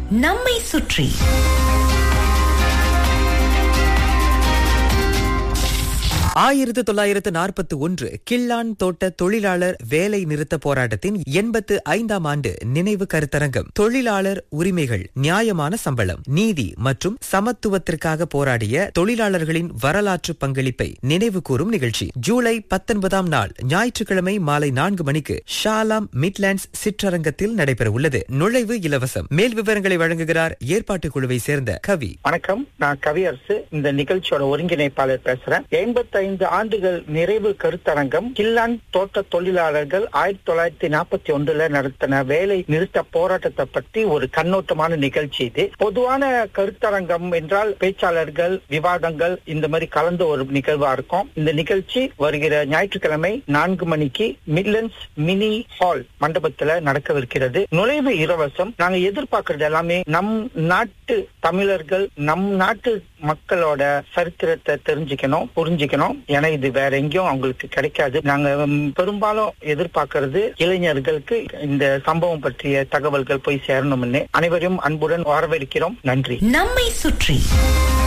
நம்மை சுற்றி ஆயிரத்து தொள்ளாயிரத்து நாற்பத்தி ஒன்று கில்லான் தோட்ட தொழிலாளர் வேலை நிறுத்த போராட்டத்தின் எண்பத்து ஐந்தாம் ஆண்டு நினைவு கருத்தரங்கம் தொழிலாளர் உரிமைகள் நியாயமான சம்பளம் நீதி மற்றும் சமத்துவத்திற்காக போராடிய தொழிலாளர்களின் வரலாற்று பங்களிப்பை நினைவு கூறும் நிகழ்ச்சி ஜூலை பத்தொன்பதாம் நாள் ஞாயிற்றுக்கிழமை மாலை நான்கு மணிக்கு ஷாலாம் மிட்லாண்ட்ஸ் சிற்றரங்கத்தில் நடைபெற உள்ளது நுழைவு இலவசம் மேல் விவரங்களை வழங்குகிறார் ஏற்பாட்டு குழுவை சேர்ந்த கவி வணக்கம் நான் கவியரசு இந்த நிகழ்ச்சியோட ஒருங்கிணைப்பாளர் பேசுறேன் எண்பத்தைந்து ஆண்டுகள் நிறைவு கருத்தரங்கம் கில்லான் தோட்ட தொழிலாளர்கள் ஆயிரத்தி தொள்ளாயிரத்தி நாற்பத்தி ஒன்றுல நடத்தின வேலை நிறுத்த போராட்டத்தை பற்றி ஒரு கண்ணோட்டமான நிகழ்ச்சி இது பொதுவான கருத்தரங்கம் என்றால் பேச்சாளர்கள் விவாதங்கள் இந்த மாதிரி கலந்த ஒரு நிகழ்வா இருக்கும் இந்த நிகழ்ச்சி வருகிற ஞாயிற்றுக்கிழமை நான்கு மணிக்கு மிட்லண்ட்ஸ் மினி ஹால் மண்டபத்துல நடக்கவிருக்கிறது நுழைவு இலவசம் நாங்க எதிர்பார்க்கறது எல்லாமே நம் நாட்டு தமிழர்கள் நம் நாட்டு மக்களோட சரித்திரத்தை தெரிஞ்சுக்கணும் புரிஞ்சுக்கணும் ஏன்னா இது வேற எங்கேயும் அவங்களுக்கு கிடைக்காது நாங்க ம், பெரும்பாலும் எதிர்பார்க்கறது இளைஞர்களுக்கு இந்த சம்பவம் பற்றிய தகவல்கள் போய் சேரணும்னு அனைவரையும் அன்புடன் வரவேற்கிறோம் நன்றி நம்மை சுற்றி